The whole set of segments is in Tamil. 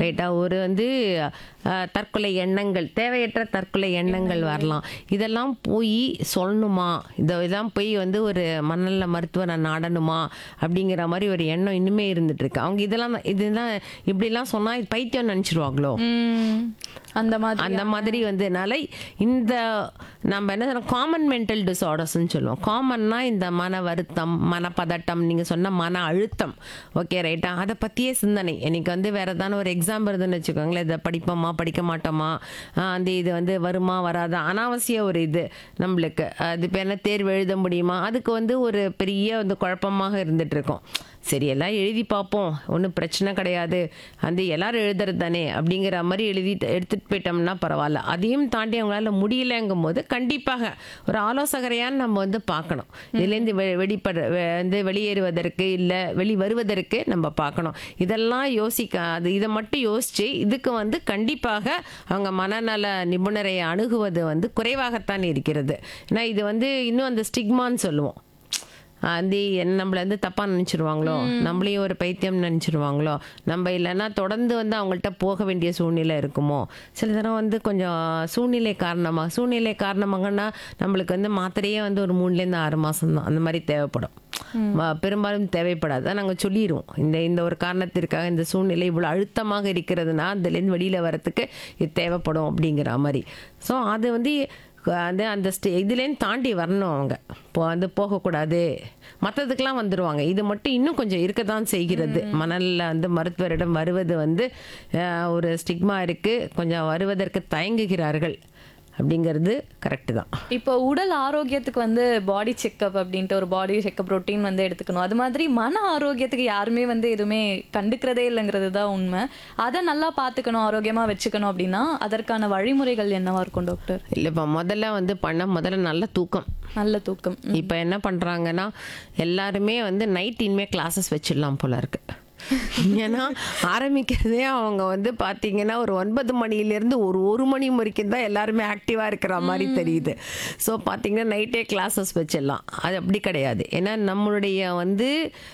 ரைட்டா ஒரு வந்து அஹ், தற்கொலை எண்ணங்கள் தேவையற்ற தற்கொலை எண்ணங்கள் வரலாம் இதெல்லாம் போய் சொல்லணுமா இதை இதான் போய் வந்து ஒரு மனநல மருத்துவரை நாடணுமா அப்படிங்கிற மாதிரி ஒரு எண்ணம் இன்னுமே இருந்துட்டு இருக்கு அவங்க இதெல்லாம் இதுதான் இப்படிலாம் சொன்னா இது பைத்தியம் நினைச்சிருவாங்களோ ம். அந்த மாதிரி அந்த மாதிரி வந்ததுனால இந்த நம்ம என்ன சொல்றோம் காமன் மென்டல் டிசார்டர்ஸ்னு சொல்லுவோம் காமன்னா இந்த மன வருத்தம் மனப்பதட்டம் நீங்கள் சொன்ன மன அழுத்தம் ஓகே ரைட்டா அதை பற்றியே சிந்தனை எனக்கு வந்து வேற ஏதான ஒரு எக்ஸாம் வருதுன்னு வச்சுக்கோங்களேன் இதை படிப்போமா படிக்க மாட்டோமா ஆஹ் அந்த இது வந்து வருமா வராதா அனாவசிய ஒரு இது நம்மளுக்கு அது இப்போ என்ன தேர்வு எழுத முடியுமா அதுக்கு வந்து ஒரு பெரிய வந்து குழப்பமாக இருந்துட்டு இருக்கோம் சரி எல்லாம் எழுதி பார்ப்போம் ஒன்றும் பிரச்சனை கிடையாது அந்த எல்லாரும் எழுதுறது தானே அப்படிங்கிற மாதிரி எழுதி எடுத்துகிட்டு போயிட்டோம்னா பரவாயில்ல அதையும் தாண்டி அவங்களால முடியலைங்கும் போது கண்டிப்பாக ஒரு ஆலோசகரையான்னு நம்ம வந்து பார்க்கணும் இதுலேருந்து வெ வெளிப்பட வெ- வந்து வெளியேறுவதற்கு இல்லை வெளி வருவதற்கு நம்ம பார்க்கணும் இதெல்லாம் யோசிக்க அது இதை மட்டும் யோசித்து இதுக்கு வந்து கண்டிப்பாக அவங்க மனநல நிபுணரை அணுகுவது வந்து குறைவாகத்தான் இருக்கிறது ஏன்னா இது வந்து இன்னும் அந்த ஸ்டிக்மான்னு சொல்லுவோம் அது என்ன நம்மள வந்து தப்பா நினைச்சிருவாங்களோ நம்மளையும் ஒரு பைத்தியம் நினைச்சிருவாங்களோ நம்ம இல்லைன்னா தொடர்ந்து வந்து அவங்கள்ட்ட போக வேண்டிய சூழ்நிலை இருக்குமோ சில தடவை வந்து கொஞ்சம் சூழ்நிலை காரணமா சூழ்நிலை காரணமாகனா நம்மளுக்கு வந்து மாத்திரையே வந்து ஒரு மூணுலேருந்து ஆறு மாசம் தான் அந்த மாதிரி தேவைப்படும் ம- பெரும்பாலும் தேவைப்படாது அதான் நாங்கள் சொல்லிடுவோம் இந்த இந்த ஒரு காரணத்திற்காக இந்த சூழ்நிலை இவ்வளோ அழுத்தமாக இருக்கிறதுனா அதுலேருந்து வெளியில் வரத்துக்கு இது தேவைப்படும் அப்படிங்கிற மாதிரி ஸோ அது வந்து அந்த அந்த ஸ்டே இதுலேருந்து தாண்டி வரணும் அவங்க இப்போ வந்து போகக்கூடாது மற்றதுக்கெல்லாம் வந்துடுவாங்க இது மட்டும் இன்னும் கொஞ்சம் இருக்க தான் செய்கிறது மணலில் வந்து மருத்துவரிடம் வருவது வந்து அஹ், ஒரு ஸ்டிக்மா இருக்குது கொஞ்சம் வருவதற்கு தயங்குகிறார்கள் அப்படிங்கிறது கரெக்டு தான் இப்போ உடல் ஆரோக்கியத்துக்கு வந்து பாடி செக்கப் அப்படின்ட்டு ஒரு பாடி செக்கப் ரொட்டீன் வந்து எடுத்துக்கணும் அது மாதிரி மன ஆரோக்கியத்துக்கு யாருமே வந்து எதுவுமே கண்டுக்கிறதே இல்லைங்கிறது தான் உண்மை அதை நல்லா பார்த்துக்கணும் ஆரோக்கியமா வச்சுக்கணும் அப்படின்னா அதற்கான வழிமுறைகள் என்னவா இருக்கும் டாக்டர் இல்லைப்பா முதல்ல வந்து பண்ண முதல்ல நல்ல தூக்கம் நல்ல தூக்கம் இப்போ என்ன பண்ணுறாங்கன்னா எல்லாருமே வந்து நைட் இனிமே கிளாஸஸ் வச்சிடலாம் போல இருக்கு ஏன்னா ஆரம்பிக்கிறதே அவங்க வந்து பார்த்தீங்கன்னா ஒரு ஒன்பது மணிலேருந்து ஒரு ஒரு மணி வரைக்கும் தான் எல்லாருமே ஆக்டிவாக இருக்கிற மாதிரி தெரியுது ஸோ பார்த்தீங்கன்னா நைட்டே கிளாஸஸ் வச்சிடலாம் அது அப்படி கிடையாது ஏன்னா நம்மளுடைய வந்து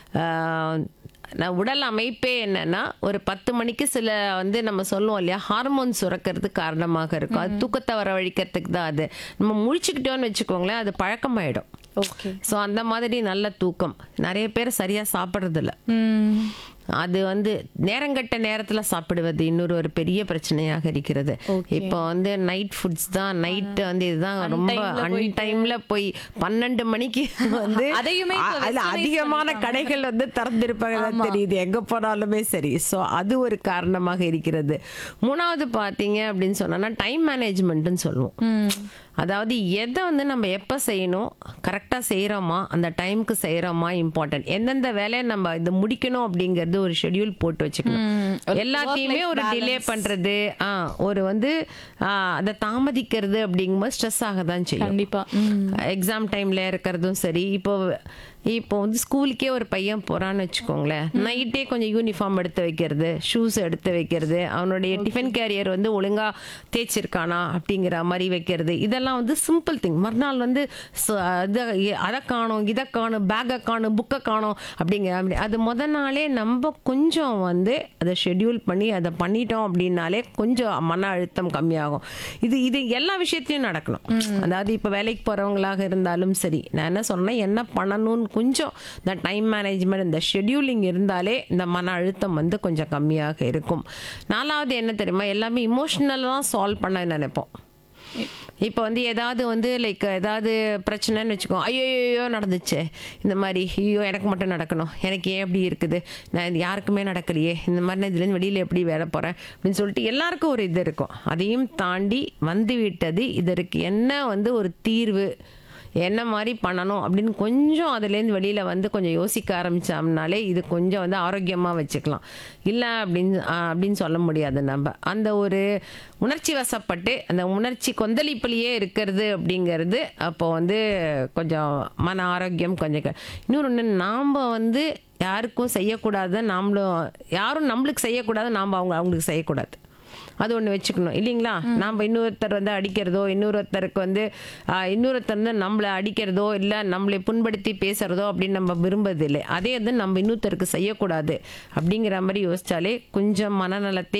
ஆஹ், நான் உடல் அமைப்பே என்னன்னா ஒரு பத்து மணிக்கு சில வந்து நம்ம சொல்லுவோம் இல்லையா ஹார்மோன் சுரக்கிறது காரணமாக இருக்கும் அது தூக்கத்தை வரவழைக்கிறதுக்கு தான் அது நம்ம முழிச்சுக்கிட்டோன்னு வச்சுக்கோங்களேன் அது பழக்கமாயிடும் ஓகே ஸோ அந்த மாதிரி நல்ல தூக்கம் நிறைய பேர் சரியாக சாப்பிட்றதில்ல ம் அது வந்து நேரங்கட்ட நேரத்தில் சாப்பிடுவது இன்னொரு ஒரு பெரிய பிரச்சனையாக இருக்கிறது இப்போ வந்து நைட் ஃபுட்ஸ் தான் நைட்டு வந்து இதுதான் ரொம்ப அன் டைம்ல போய் பன்னெண்டு மணிக்கு வந்து அதையுமே இப்ப அ- அதுல அதிகமான கடைகள் வந்து திறந்திருப்பாங்க தெரியுது எங்க போனாலுமே சரி ஸோ அது ஒரு காரணமாக இருக்கிறது மூணாவது பார்த்தீங்க அப்படின்னு சொன்னோன்னா டைம் மேனேஜ்மெண்ட்னு சொல்லுவோம் ம் அதாவது எதை வந்து நம்ம எப்போ செய்யணும் கரெக்டாக செய்கிறோமா அந்த டைமுக்கு செய்கிறோமா இம்பார்ட்டன்ட் எந்தெந்த வேலையை நம்ம இது முடிக்கணும் அப்படிங்கிறது ஒரு ஷெட்யூல் போட்டு வச்சுக்கணும் எல்லாத்தையுமே ஒரு டிலே பண்ணுறது ஆ ஒரு வந்து ஆ, அதை தாமதிக்கிறது அப்படிங்கும்போது ஸ்ட்ரெஸ் ஆக தான் செய்யும் கண்டிப்பா ம் எக்ஸாம் டைம்ல இருக்கிறதும் சரி இப்போ இப்போ வந்து ஸ்கூலுக்கே ஒரு பையன் போறான்னு வச்சுக்கோங்களேன் நைட்டே கொஞ்சம் யூனிஃபார்ம் எடுத்து வைக்கிறது ஷூஸ் எடுத்து வைக்கிறது அவனுடைய டிஃபன் கேரியர் வந்து ஒழுங்கா தேய்ச்சிருக்கானா அப்படிங்கிற மாதிரி வைக்கிறது இதெல்லாம் வந்து சிம்பிள் திங் மறுநாள் வந்து ச- இது அதை காணும் இதை காணும் பேக்கை காணும் புக்கை காணும் அப்படிங்கிற அப்படி அது முத நாளே நம்ம கொஞ்சம் வந்து அதை ஷெட்யூல் பண்ணி அதை பண்ணிட்டோம் அப்படின்னாலே கொஞ்சம் மன அழுத்தம் கம்மியாகும் இது இது எல்லா விஷயத்தையும் நடக்கணும் அதாவது இப்போ வேலைக்கு போகிறவங்களாக இருந்தாலும் சரி நான் என்ன சொன்னேன் என்ன பண்ணணும்னு கொஞ்சம் இந்த டைம் மேனேஜ்மெண்ட் இந்த ஷெட்யூலிங் இருந்தாலே இந்த மன அழுத்தம் வந்து கொஞ்சம் கம்மியாக இருக்கும் நாலாவது என்ன தெரியுமா எல்லாமே இமோஷ்னலாக சால்வ் பண்ண நினைப்போம் இப்போ வந்து ஏதாவது வந்து லைக் ஏதாவது பிரச்சனைன்னு வச்சுக்கோ ஐயோ நடந்துச்சு இந்த மாதிரி ஐயோ எனக்கு மட்டும் நடக்கணும் எனக்கு ஏன் இப்படி இருக்குது நான் இது யாருக்குமே நடக்கலையே இந்த மாதிரி நான் இதுலேருந்து வெளியில் எப்படி வேலை போகிறேன் அப்படின்னு சொல்லிட்டு எல்லாருக்கும் ஒரு இது இருக்கும் அதையும் தாண்டி வந்து விட்டது இதற்கு என்ன வந்து ஒரு தீர்வு என்ன மாதிரி பண்ணணும் அப்படின்னு கொஞ்சம் அதுலேருந்து வெளியில் வந்து கொஞ்சம் யோசிக்க ஆரம்பித்தோம்னாலே இது கொஞ்சம் வந்து ஆரோக்கியமாக வச்சுக்கலாம் இல்லை அப்படின்னு ஆ, அப்படின்னு சொல்ல முடியாது நம்ம அந்த ஒரு உணர்ச்சி வசப்பட்டு அந்த உணர்ச்சி கொந்தளிப்புலையே இருக்கிறது அப்படிங்கிறது அப்போ வந்து கொஞ்சம் மன ஆரோக்கியம் கொஞ்சம் க- இன்னொரு ஒன்று நாம் வந்து யாருக்கும் செய்யக்கூடாது நாமளும் யாரும் நம்மளுக்கு செய்யக்கூடாது நாம் அவங்க அவங்களுக்கு செய்யக்கூடாது அது ஒன்று வச்சுக்கணும் இல்லைங்களா நாம் இன்னொருத்தர் வந்து அடிக்கிறதோ இன்னொருத்தருக்கு வந்து ஆஹ், இன்னொருத்தர் வந்து நம்மளை அடிக்கிறதோ இல்லை நம்மளை புண்படுத்தி பேசுறதோ அப்படின்னு நம்ம விரும்புறதில்லை அதே வந்து நம்ம இன்னொருத்தருக்கு செய்யக்கூடாது அப்படிங்கிற மாதிரி யோசிச்சாலே கொஞ்சம் மனநலத்தை